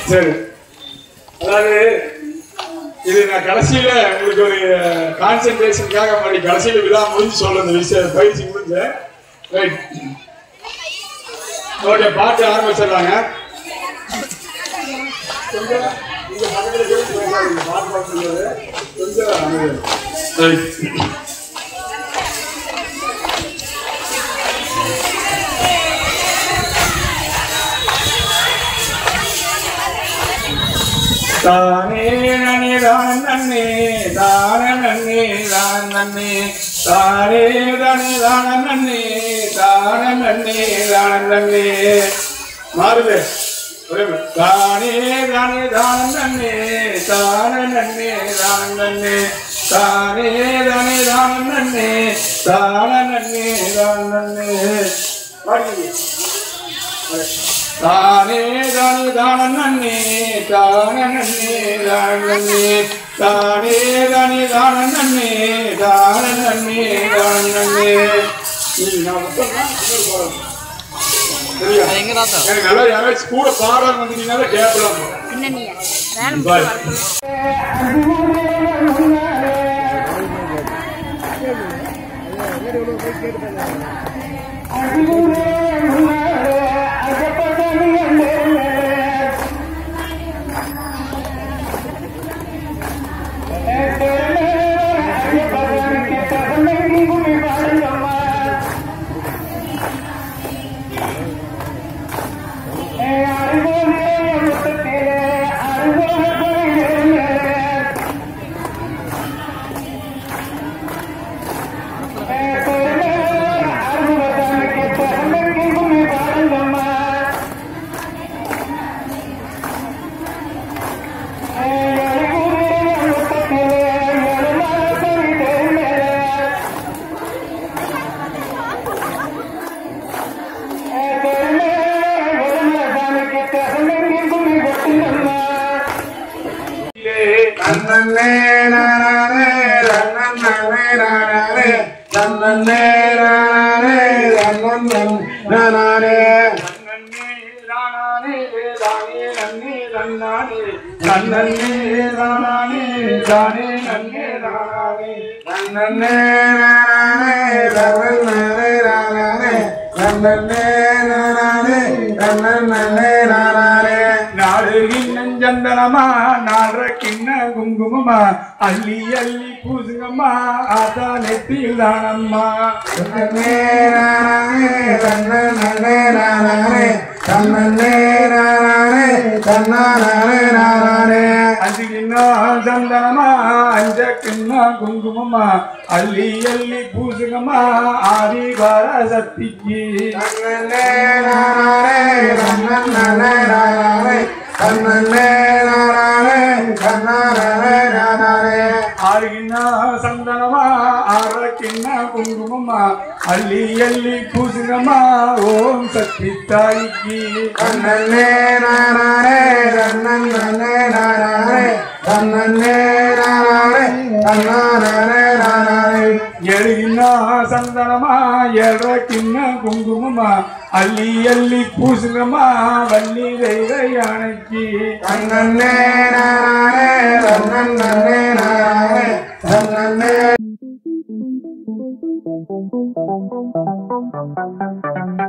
சரி அதாவது இது நான் கடைசியில உங்களுக்கு ஒரு கான்சென்ட்ரேஷனுக்காக மாதிரி கடைசியில விழா முடிஞ்சு சொல்ல இந்த விஷயம் பயிற்சி முடிஞ்ச ரைட் ஓகே பாட்டு ஆரம்பிச்சிடலாங்க கொஞ்சம் இங்க பக்கத்துல போய் பேசாதீங்க. பாட்டு பாடுறது கொஞ்சம் அமைதியா. ரைட் தானே நனே தான் நன்னே தான நன்னே தான் நன்னே தானே தானே தான நன்னே தான நன்னே தான நன்னே மாறுது ஒரே மாதிரி. தானே தானே தான நன்னே தான நன்னே தான நன்னே தானே தானே தான நன்னே தான நன்னே தான நன்னே பாடுங்க தானே தானே தான நன்னே தான நன்னே தான நன்னே தானே தானே தான நன்னே தான நன்னே தான நன்னே இது நான் மொத்தமா இன்னொரு பாடம். சரியா? எனக்கு நல்லா யாராச்சும் கூட பாடம் வந்தீங்கன்னால கேட்கலாம் பின்னணியா வேலை பாய். தன்னே நானே தன்னே நானே தன்னே நானே தன்னன் நானே தன்னே நானே தன்னே நானே தன்னே நானே தன்னே நானே நாடு கிண்ணம் சந்தனமா நாடுற கிண்ண குங்குமமா அள்ளி அள்ளி பூசுங்கம்மா ஆதா நெத்தியில் தானம்மா தன்னே நானே தன்னே நானே தன்னே நானே தன்னானே நானே அஞ்சு கிண்ணா சந்தனமா அஞ்ச கிண்ணா குங்குமமா அள்ளி அள்ளி பூசுங்கம்மா ஆதி வார சக்திக்கு தன்னே நானே தன்னே நானே தன்னே நானே தன்னானே நானே ஆறு கிண்ணா சந்தனமா ஆற கிண்ணா குங்குமமா அள்ளி அள்ளி பூசுங்கம்மா ஓம் சக்தி தாய்க்கு தன்னே நானே தன்னே நானே தன்னே நானே தன்னானே நானே எழுகின்னா சந்தனமா ஏழ கிண்ண குங்குமமா அள்ளி அள்ளி பூசுங்கம்மா வள்ளி தெய்வ யானைக்கு தன்னே நானே தன்னே நானே தன்னே Thank you.